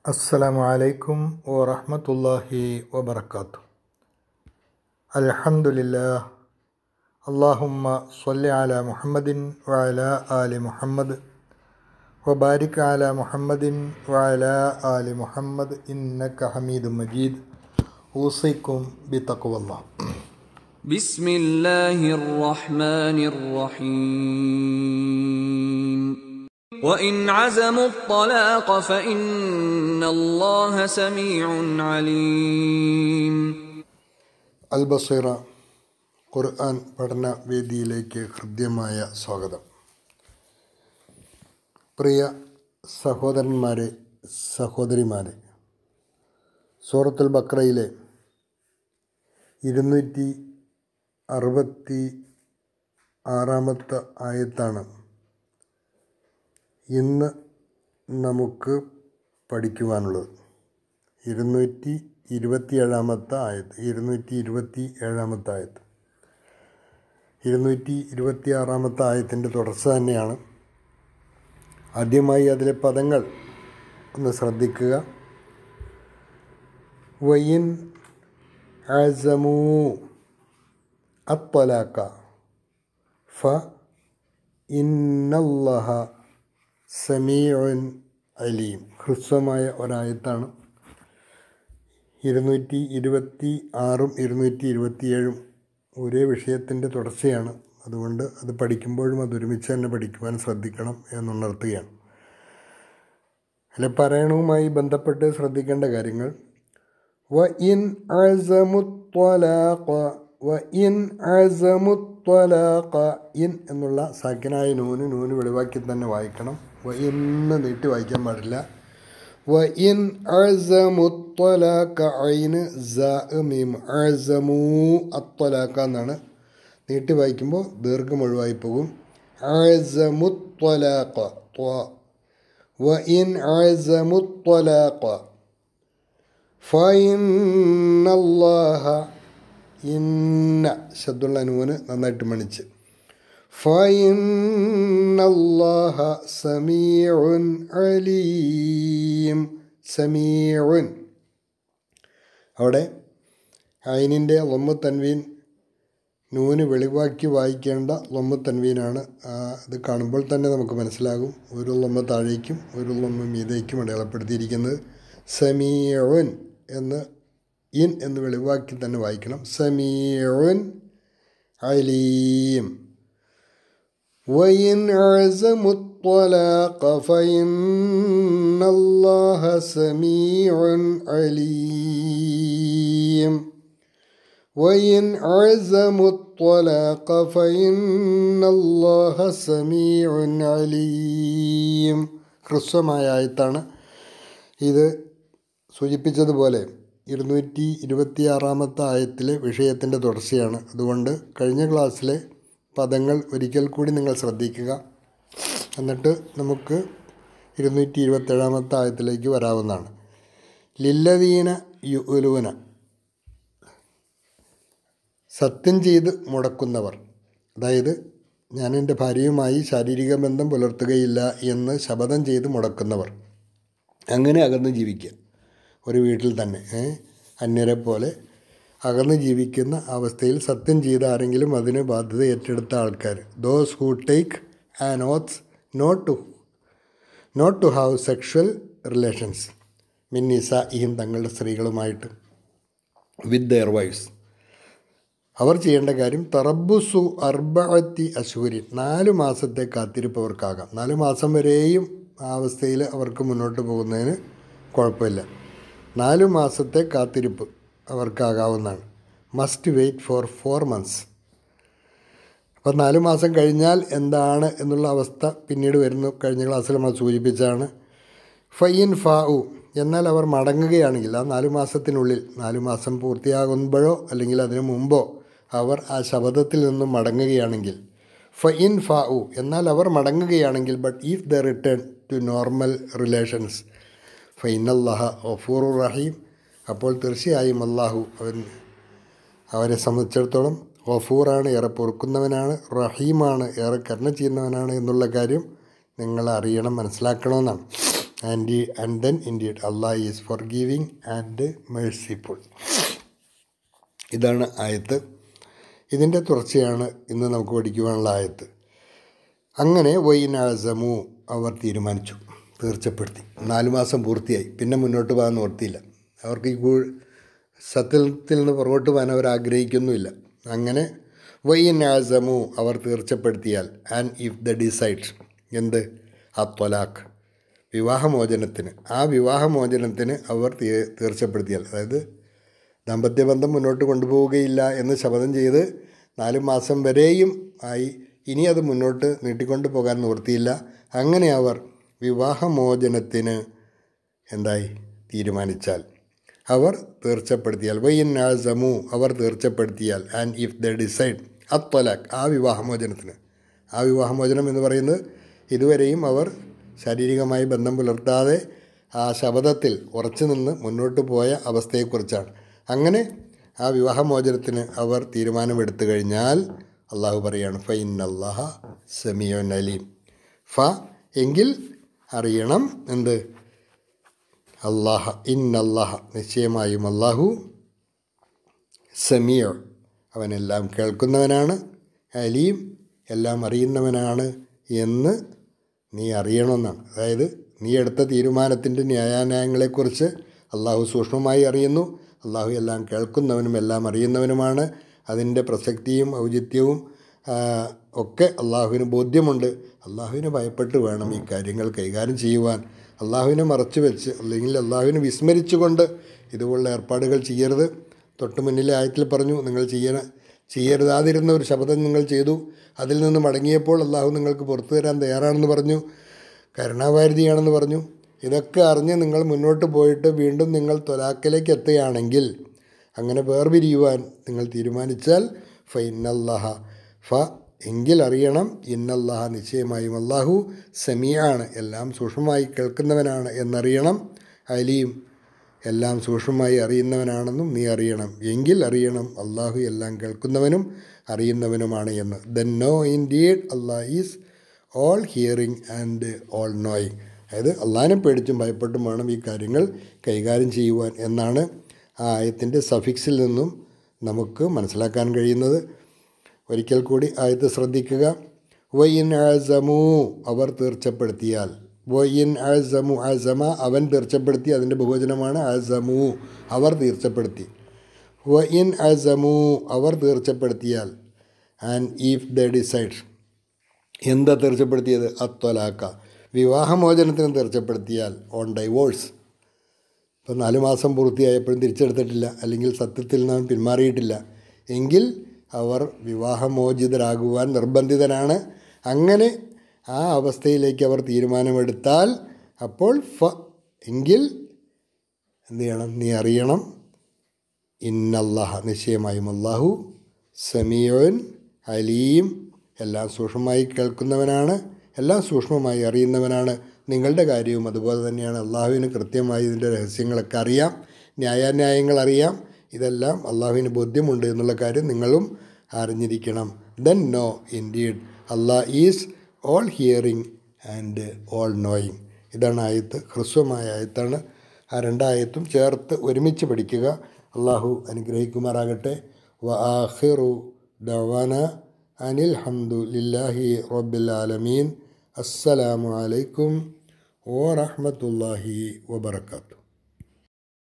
السلام عليكم ورحمة الله وبركاته الحمد لله اللهم صل على محمد وعلى آل محمد وبارك على محمد وعلى آل محمد إنك حميد مجيد أوصيكم بتقوى الله بسم الله الرحمن الرحيم وإن عزموا الطلاق فإن الله سميع عليم അൽ ബസീറ ഖുർആൻ പഠന വേദിയിലേക്ക് ഹൃദ്യമായ സ്വാഗതം പ്രിയ സഹോദരന്മാരെ സഹോദരിമാരെ സൂറത്തുൽ ബക്രയിലെ ഇരുന്നൂറ്റി അറുപത്തി ആറാമത്തെ ആയത്താണ് ഇന്ന് നമുക്ക് പഠിക്കുവാനുള്ളത് ഇരുന്നൂറ്റി ഇരുപത്തി ഏഴാമത്തെ ആയത്ത് ഇരുന്നൂറ്റി ഇരുപത്തി ഏഴാമത്തെ ആയത്ത് ഇരുന്നൂറ്റി ഇരുപത്തി ആറാമത്തെ ആയത്തിൻ്റെ തുടർച്ച തന്നെയാണ് ആദ്യമായി അതിലെ പദങ്ങൾ ഒന്ന് ശ്രദ്ധിക്കുക വയിൻ അസമൂ അത്വലാക്ക ഫ ഇന്നല്ലഹ സമീഉൻ അലീം ഹ്രസ്വമായ ഒരായത്താണ് ഇരുന്നൂറ്റി ഇരുപത്തി ആറും ഇരുന്നൂറ്റി ഇരുപത്തിയേഴും ഒരേ വിഷയത്തിൻ്റെ തുടർച്ചയാണ് അതുകൊണ്ട് അത് പഠിക്കുമ്പോഴും അത് ഒരുമിച്ച് തന്നെ പഠിക്കുവാൻ ശ്രദ്ധിക്കണം എന്നുണർത്തുകയാണ് അതിലെ പറയണവുമായി ബന്ധപ്പെട്ട് ശ്രദ്ധിക്കേണ്ട കാര്യങ്ങൾ വ ഇൻ അസമുത്വലാഖ വ ഇൻ അസമുത്വലാഖ ഇൻ എന്നുള്ള സാക്കിനായ നൂന് നൂന് വെളിവാക്കി തന്നെ വായിക്കണം വ ഇന്ന് നീട്ടി വായിക്കാൻ പാടില്ല വ ഇൻ അസമുത്വലാഖ ഐന് സ മീം അസമൂ അത്വലാഖ എന്നാണ് നീട്ടി വായിക്കുമ്പോൾ ദീർഘം ഒഴിവായി പോകും അസമുത്വലാഖ ത്വ വ ഇൻ അസമുത്വലാഖ ഫൈനല്ലാഹ ഇന്ന ശബ്ദുള്ള നൂന് നന്നായിട്ട് മണിച്ച് ഫൈനല്ലാഹ സമീഉൻ അലീം സമീഉൻ അവിടെ ഐനിൻ്റെ ലൊമ്മ തൻവീൻ നൂന് വെളിവാക്കി വായിക്കേണ്ട ലൊമ്മ തൻവീനാണ് അത് കാണുമ്പോൾ തന്നെ നമുക്ക് മനസ്സിലാകും ഒരു ലൊമ്മ താഴേക്കും ഒരു ലൊമ്മ മീതേക്കും അടയാളപ്പെടുത്തിയിരിക്കുന്നത് സമീഉൻ എന്ന് ഇൻ എന്ന് വെളിവാക്കി തന്നെ വായിക്കണം സമീഉൻ അലീം وإن عزموا الطلاق فإن الله سميع عليم وإن عزموا الطلاق فإن الله سميع عليم ഹ്രസ്വമായ ആയത്താണ് ഇത് സൂചിപ്പിച്ചതുപോലെ ഇരുന്നൂറ്റി ഇരുപത്തിയാറാമത്തെ ആയത്തിലെ വിഷയത്തിൻ്റെ തുടർച്ചയാണ് അതുകൊണ്ട് കഴിഞ്ഞ ക്ലാസ്സിലെ പദങ്ങൾ ഒരിക്കൽ കൂടി നിങ്ങൾ ശ്രദ്ധിക്കുക എന്നിട്ട് നമുക്ക് ഇരുന്നൂറ്റി ഇരുപത്തേഴാമത്തെ ആയത്തിലേക്ക് വരാവുന്നതാണ് ലില്ലദീന യുലുവന സത്യം ചെയ്ത് മുടക്കുന്നവർ അതായത് ഞാൻ എൻ്റെ ഭാര്യയുമായി ശാരീരിക ബന്ധം പുലർത്തുകയില്ല എന്ന് ശപഥം ചെയ്ത് മുടക്കുന്നവർ അങ്ങനെ അകന്ന് ജീവിക്കുക ഒരു വീട്ടിൽ തന്നെ അന്യരെ പോലെ അകന്ന് ജീവിക്കുന്ന അവസ്ഥയിൽ സത്യം ചെയ്ത ആരെങ്കിലും അതിന് ബാധ്യത ഏറ്റെടുത്ത ആൾക്കാർ those who take an oaths not to not to have sexual relations മിന്നിസ ഇഹിം തങ്ങളുടെ സ്ത്രീകളുമായിട്ട് വിത്ത് ദെയർ വൈഫ്സ് അവർ ചെയ്യേണ്ട കാര്യം തറബുസു അർബഅത്തി അശൂരി നാല് മാസത്തെ കാത്തിരിപ്പ് അവർക്കാകാം നാല് മാസം വരെയും ആ അവസ്ഥയിൽ അവർക്ക് മുന്നോട്ട് പോകുന്നതിന് കുഴപ്പമില്ല നാല് മാസത്തെ കാത്തിരിപ്പ് അവർക്കാകാവുന്നതാണ് must wait for four months അപ്പോൾ നാല് മാസം കഴിഞ്ഞാൽ എന്താണ് എന്നുള്ള അവസ്ഥ പിന്നീട് വരുന്നു കഴിഞ്ഞ ക്ലാസ്സിൽ നമ്മൾ സൂചിപ്പിച്ചാണ് ഫൈൻ ഫാ ഉ എന്നാൽ അവർ മടങ്ങുകയാണെങ്കിൽ ആ നാല് മാസത്തിനുള്ളിൽ നാല് മാസം പൂർത്തിയാകുമ്പോഴോ അല്ലെങ്കിൽ അതിനു മുമ്പോ അവർ ആ ശബദത്തിൽ നിന്നും മടങ്ങുകയാണെങ്കിൽ ഫൈൻ ഫാ ഉ എന്നാൽ അവർ മടങ്ങുകയാണെങ്കിൽ but if the return to normal relations ഫൈനല്ലാഹ ഒഫൂർ റഹീം അപ്പോൾ തീർച്ചയായും അള്ളാഹു അവൻ അവരെ സംബന്ധിച്ചിടത്തോളം ഗഫൂറാണ് ഏറെ പൊറുക്കുന്നവനാണ് റഹീമാണ് ഏറെ കരുണ ചെയ്യുന്നവനാണ് എന്നുള്ള കാര്യം നിങ്ങൾ അറിയണം മനസ്സിലാക്കണമെന്നാണ് and and then indeed Allah is forgiving and merciful ഇതാണ് ആയത്ത് ഇതിൻ്റെ തുടർച്ചയാണ് ഇന്ന് നമുക്ക് പഠിക്കുവാനുള്ള ആയത്ത് അങ്ങനെ വൈനാസമു അവർ തീരുമാനിച്ചു തീർച്ചപ്പെടുത്തി നാല് മാസം പൂർത്തിയായി പിന്നെ മുന്നോട്ട് പോകാൻ നിവർത്തിയില്ല അവർക്ക് ഈ കൂ- സത്യത്തിൽ നിന്ന് പുറകോട്ട് പോകാൻ അവർ ആഗ്രഹിക്കുന്നുമില്ല അങ്ങനെ വൈനാസമു അവർ തീർച്ചപ്പെടുത്തിയാൽ ആൻഡ് ഇഫ് ദ ഡിസൈഡ് എന്ത് ആ ത്വലാഖ് വിവാഹമോചനത്തിന് ആ വിവാഹമോചനത്തിന് അവർ തീ- തീർച്ചപ്പെടുത്തിയാൽ അതായത് ദാമ്പത്യബന്ധം മുന്നോട്ട് കൊണ്ടുപോവുകയില്ല എന്ന് ശപഥം ചെയ്ത് നാല് മാസം വരെയും ആയി ഇനി അത് മുന്നോട്ട് നീട്ടിക്കൊണ്ടു പോകാൻ നിവൃത്തിയില്ല അങ്ങനെ അവർ വിവാഹമോചനത്തിന് എന്തായി തീരുമാനിച്ചാൽ അവർ തീർച്ചപ്പെടുത്തിയാൽ വൈനാസമു അവർ തീർച്ചപ്പെടുത്തിയാൽ ആൻഡ് ഇഫ് ദ ഡിസൈഡ് അത്വലാഖ് ആ വിവാഹമോചനത്തിന് ആ വിവാഹമോചനം എന്ന് പറയുന്നത് ഇതുവരെയും അവർ ശാരീരികമായി ബന്ധം പുലർത്താതെ ആ ശബദത്തിൽ ഉറച്ചു നിന്ന് മുന്നോട്ട് പോയ അവസ്ഥയെക്കുറിച്ചാണ് അങ്ങനെ ആ വിവാഹമോചനത്തിന് അവർ തീരുമാനമെടുത്തു കഴിഞ്ഞാൽ അള്ളാഹു പറയാണ് ഫൈൻ അള്ളാഹ സെമിയോൻ അലീം ഫ എങ്കിൽ അറിയണം എന്ത് അള്ളാഹ ഇൻ അള്ളാഹ നിശ്ചയമായും അള്ളാഹു സമീർ അവനെല്ലാം കേൾക്കുന്നവനാണ് അലീം എല്ലാം അറിയുന്നവനാണ് എന്ന് നീ അറിയണമെന്നാണ് അതായത് നീ എടുത്ത തീരുമാനത്തിൻ്റെ ന്യായാന്യായങ്ങളെക്കുറിച്ച് അള്ളാഹു സൂക്ഷ്മമായി അറിയുന്നു അള്ളാഹു എല്ലാം കേൾക്കുന്നവനും എല്ലാം അറിയുന്നവനുമാണ് അതിൻ്റെ പ്രസക്തിയും ഔചിത്യവും ആ, ഒക്കെ അള്ളാഹുവിന് ബോധ്യമുണ്ട് അള്ളാഹുവിനെ ഭയപ്പെട്ട് വേണം ഈ കാര്യങ്ങൾ കൈകാര്യം ചെയ്യുവാൻ അള്ളാഹുവിനെ മറച്ചു വെച്ച് അല്ലെങ്കിൽ അള്ളാഹുവിനെ വിസ്മരിച്ചുകൊണ്ട് ഇതുപോലുള്ള ഏർപ്പാടുകൾ ചെയ്യരുത് തൊട്ട് മുന്നിലെ ആയത്തിൽ പറഞ്ഞു നിങ്ങൾ ചെയ്യണ ചെയ്യരുതാതിരുന്ന ഒരു ശബ്ദം നിങ്ങൾ ചെയ്തു അതിൽ നിന്ന് മടങ്ങിയപ്പോൾ അള്ളാഹു നിങ്ങൾക്ക് പുറത്തു തരാൻ തയ്യാറാണെന്ന് പറഞ്ഞു കരുണാവാരിധിയാണെന്ന് പറഞ്ഞു ഇതൊക്കെ അറിഞ്ഞ് നിങ്ങൾ മുന്നോട്ട് പോയിട്ട് വീണ്ടും നിങ്ങൾ തൊലാക്കിലേക്ക് എത്തുകയാണെങ്കിൽ അങ്ങനെ വേർപിരിയുവാൻ നിങ്ങൾ തീരുമാനിച്ചാൽ ഫ ഇന്നല്ലാഹ ഫ എങ്കിൽ അറിയണം ഇന്നല്ലാഹ നിശ്ചയമായും അള്ളാഹു സെമിയാണ് എല്ലാം സൂക്ഷ്മമായി കേൾക്കുന്നവനാണ് എന്നറിയണം അലിയും എല്ലാം സൂക്ഷ്മമായി അറിയുന്നവനാണെന്നും നീ അറിയണം എങ്കിൽ അറിയണം അള്ളാഹു എല്ലാം കേൾക്കുന്നവനും അറിയുന്നവനുമാണ് എന്ന് then know indeed Allah is all hearing and all knowing അതായത് അള്ളാഹിനെ പേടിച്ചും ഭയപ്പെട്ടും വേണം ഈ കാര്യങ്ങൾ കൈകാര്യം ചെയ്യുവാൻ എന്നാണ് ആ ആയത്തിൻ്റെ സഫിക്സിൽ നിന്നും നമുക്ക് മനസ്സിലാക്കാൻ കഴിയുന്നത് ഒരിക്കൽ കൂടി ആയത്ത് ശ്രദ്ധിക്കുക വൈൻ ആസമു അവർ തീർച്ചപ്പെടുത്തിയാൽ വൈൻ ആസമു ആസമ അവൻ തീർച്ചപ്പെടുത്തി അതിൻ്റെ ബഹുവചനമാണ് ആസമു അവർ തീർച്ചപ്പെടുത്തി വൈൻ ആസമു അവർ തീർച്ചപ്പെടുത്തിയാൽ ആൻഡ് ഈഫ് ദ ഡിസൈഡ് എന്താ തീർച്ചപ്പെടുത്തിയത് അത്വലാക്ക വിവാഹമോചനത്തിന് തീർച്ചപ്പെടുത്തിയാൽ ഓൺ ഡൈവോഴ്സ് ഇപ്പം നാല് മാസം പൂർത്തിയായപ്പോഴും തിരിച്ചെടുത്തിട്ടില്ല അല്ലെങ്കിൽ സത്യത്തിൽ നിന്ന് അവൻ പിന്മാറിയിട്ടില്ല എങ്കിൽ അവർ വിവാഹമോചിതരാകുവാൻ നിർബന്ധിതനാണ് അങ്ങനെ ആ അവസ്ഥയിലേക്ക് അവർ തീരുമാനമെടുത്താൽ അപ്പോൾ ഫ എങ്കിൽ എന്ത് ചെയ്യണം നീ അറിയണം ഇന്നല്ലാഹ നിശ്ചയമായും അള്ളാഹു സമീയോൻ അലീം എല്ലാം സൂക്ഷ്മമായി കേൾക്കുന്നവനാണ് എല്ലാം സൂക്ഷ്മമായി അറിയുന്നവനാണ് നിങ്ങളുടെ കാര്യവും അതുപോലെ തന്നെയാണ് അള്ളാഹുവിന് കൃത്യമായി ഇതിൻ്റെ രഹസ്യങ്ങളൊക്കെ അറിയാം ന്യായാന്യായങ്ങൾ അറിയാം ഇതെല്ലാം അള്ളാഹുവിന് ബോധ്യമുണ്ട് എന്നുള്ള കാര്യം നിങ്ങളും അറിഞ്ഞിരിക്കണം then know indeed Allah is all hearing and all knowing ഇതാണ് ആയത്ത് ഹ്രസ്വമായ ആയത്താണ് ആ രണ്ടായത്തും ചേർത്ത് ഒരുമിച്ച് പഠിക്കുക അള്ളാഹു അനുഗ്രഹിക്കുമാറാകട്ടെ വ ആഖിറു ദവാന അനിൽ ഹംദു ലില്ലാഹി റബ്ബിൽ ആലമീൻ അസ്സലാമു അലൈക്കും വറഹ്മത്തുള്ളാഹി വബർക്കാത്തു